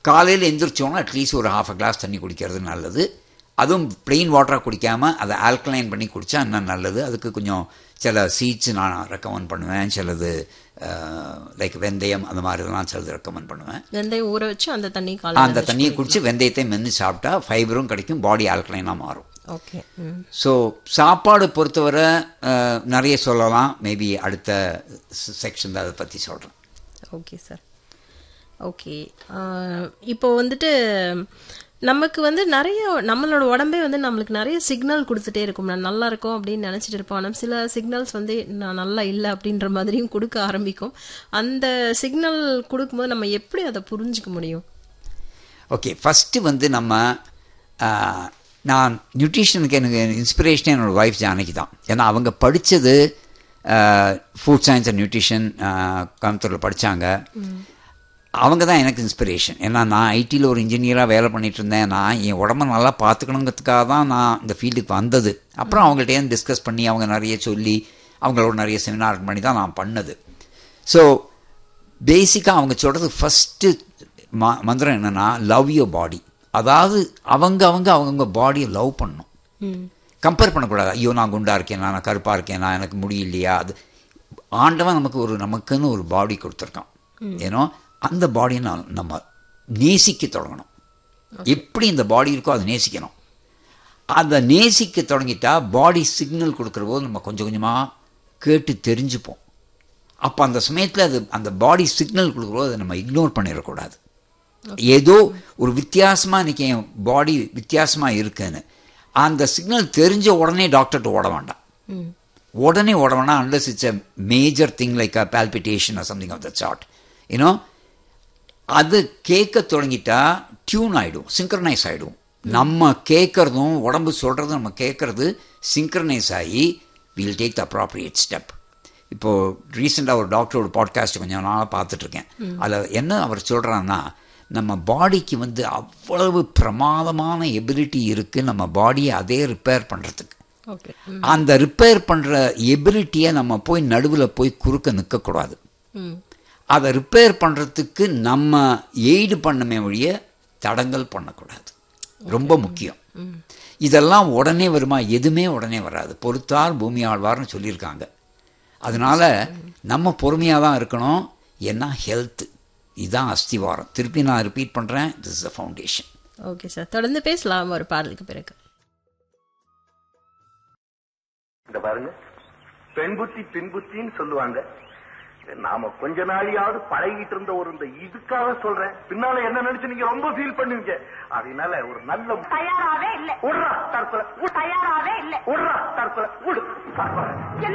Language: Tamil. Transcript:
காலையில் எந்திரிச்சோன்னா அட்லீஸ்ட் ஒரு ஹாஃப் அ கிளாஸ் தண்ணி குடிக்கிறது நல்லது அதுவும் பிளெயின் வாட்டராக குடிக்காமல் அதை ஆல்கலைன் பண்ணி குடித்தா இன்னும் நல்லது அதுக்கு கொஞ்சம் சில சீட்ஸ் நான் ரெக்கமெண்ட் பண்ணுவேன் சிலது லைக் வெந்தயம் அந்த மாதிரி இதெல்லாம் சிலது ரெக்கமெண்ட் பண்ணுவேன் வெந்தயம் ஊற வச்சு அந்த தண்ணி காலையில அந்த தண்ணியை குடித்து வெந்தயத்தை மென்று சாப்பிட்டா ஃபைபரும் கிடைக்கும் பாடி ஆல்கலைனாக மாறும் ஓகே ம் ஸோ சாப்பாடு பொறுத்தவரை அஹ், நிறைய சொல்லலாம் மேபி அடுத்த செக்ஷன் அதை பற்றி சொல்கிறேன் ஓகே சார் ஓகே இப்போ வந்துட்டு நமக்கு வந்து நிறைய நம்மளோட உடம்பே வந்து நம்மளுக்கு நிறைய சிக்னல் கொடுத்துட்டே இருக்கும் நான் நல்லா இருக்கும் அப்படின்னு நினச்சிட்டு இருப்போம் ஆனால் சில சிக்னல்ஸ் வந்து நான் நல்லா இல்லை அப்படின்ற மாதிரியும் கொடுக்க ஆரம்பிக்கும் அந்த சிக்னல் கொடுக்கும்போது நம்ம எப்படி அதை புரிஞ்சுக்க முடியும் ஓகே ஃபஸ்ட்டு வந்து நம்ம ஆஹ், நான் நியூட்ரிஷனுக்கு எனக்கு இன்ஸ்பிரேஷனே என்னோடய ஒய்ஃப் ஜானகி தான் ஏன்னா அவங்க படித்தது ஃபுட் சயின்ஸ் அண்ட் நியூட்ரிஷன் கோயம்புத்தூரில் படித்தாங்க அவங்க தான் எனக்கு இன்ஸ்பிரேஷன் ஏன்னா நான் ஐடியில் ஒரு இன்ஜினியராக வேலை பண்ணிட்டு இருந்தேன் நான் என் உடம்ப நல்லா பார்த்துக்கணுங்கிறதுக்காக தான் நான் இந்த ஃபீல்டுக்கு வந்தது அப்புறம் அவங்கள்ட்ட டிஸ்கஸ் பண்ணி அவங்க நிறைய சொல்லி அவங்களோட நிறைய செமினார் பண்ணி தான் நான் பண்ணது ஸோ பேசிக்காக அவங்க சொல்கிறது ஃபஸ்ட்டு ம மந்திரம் என்னென்னா லவ் யோர் பாடி அதாவது அவங்க அவங்க அவங்கவுங்க பாடியை லவ் பண்ணணும் ம் கம்பேர் பண்ணக்கூடாது ஐயோ நான் குண்டா இருக்கேன் நான் கருப்பாக இருக்கேன் நான் எனக்கு முடியலையா அது ஆண்டவன் நமக்கு ஒரு நமக்குன்னு ஒரு பாடி கொடுத்துருக்கான் ஏன்னோ அந்த பாடியை நான் நம்ம நேசிக்க தொடங்கணும் எப்படி இந்த பாடி இருக்கோ அதை நேசிக்கணும் அதை நேசிக்க தொடங்கிட்டா பாடி சிக்னல் கொடுக்குற போது நம்ம கொஞ்சம் கொஞ்சமாக கேட்டு தெரிஞ்சுப்போம் அப்போ அந்த சமயத்தில் அது அந்த பாடி சிக்னல் கொடுக்குறோம் அதை நம்ம இக்னோர் பண்ணிடக்கூடாது ஏதோ ஒரு வித்தியாசமாக இன்னைக்கு என் பாடி வித்தியாசமாக இருக்குன்னு அந்த சிக்னல் தெரிஞ்ச உடனே டாக்டர்கிட்ட ஓட வேண்டாம் ம் உடனே ஓட வேண்டாம் அண்டர்ஸ் it's a major thing like a palpitation or something of the chart you know அது கேட்க தொடங்கிட்டா டியூன் ஆகிடும் சிங்க்ரனைஸ் ஆகிடும் நம்ம கேட்குறதும் உடம்பு சொல்கிறதும் நம்ம கேட்குறது சிங்க்ரனைஸ் ஆகி will take the appropriate step இப்போது ரீசெண்டாக ஒரு டாக்டரோட பாட்காஸ்ட் கொஞ்சம் நாளாக பார்த்துட்ருக்கேன் அதில் என்ன அவர் சொல்கிறான்னா நம்ம பாடிக்கு வந்து அவ்வளவு பிரமாதமான எபிலிட்டி இருக்குது நம்ம பாடியை அதே ரிப்பேர் பண்ணுறதுக்கு ஓகே அந்த ரிப்பேர் பண்ணுற எபிலிட்டியை நம்ம போய் நடுவில் போய் குறுக்க நிற்கக்கூடாது ம் அதை ரிப்பேர் பண்ணுறதுக்கு நம்ம எய்டு பண்ணமே வழிய தடங்கல் பண்ணக்கூடாது ரொம்ப முக்கியம் இதெல்லாம் உடனே வருமா எதுவுமே உடனே வராது பொறுத்தார் பூமி ஆழ்வார்னு சொல்லியிருக்காங்க அதனால நம்ம பொறுமையாக தான் இருக்கணும் ஏன்னா ஹெல்த் இதுதான் அஸ்திவாரம் திருப்பி நான் ரிப்பீட் பண்ணுறேன் this is a foundation okay sir தொடர்ந்து பேசலாம் ஒரு பாடலுக்கு பிறகு இந்த பாருங்க பெண் புத்தி பின் புத்தின்னு சொல்லுவாங்க நாம கொஞ்ச நாளையாவது பழகிட்டு இருந்த ஒரு இந்த இதுக்காக சொல்றேன் பின்னால என்ன நினைச்சு நீங்க ரொம்ப ஃபீல் பண்ணுவீங்க அதனால ஒரு நல்ல தயாராவே இல்ல உட்றா தற்கொலை தயாராவே இல்ல உட்றா தற்கொலை விடு தற்கொலை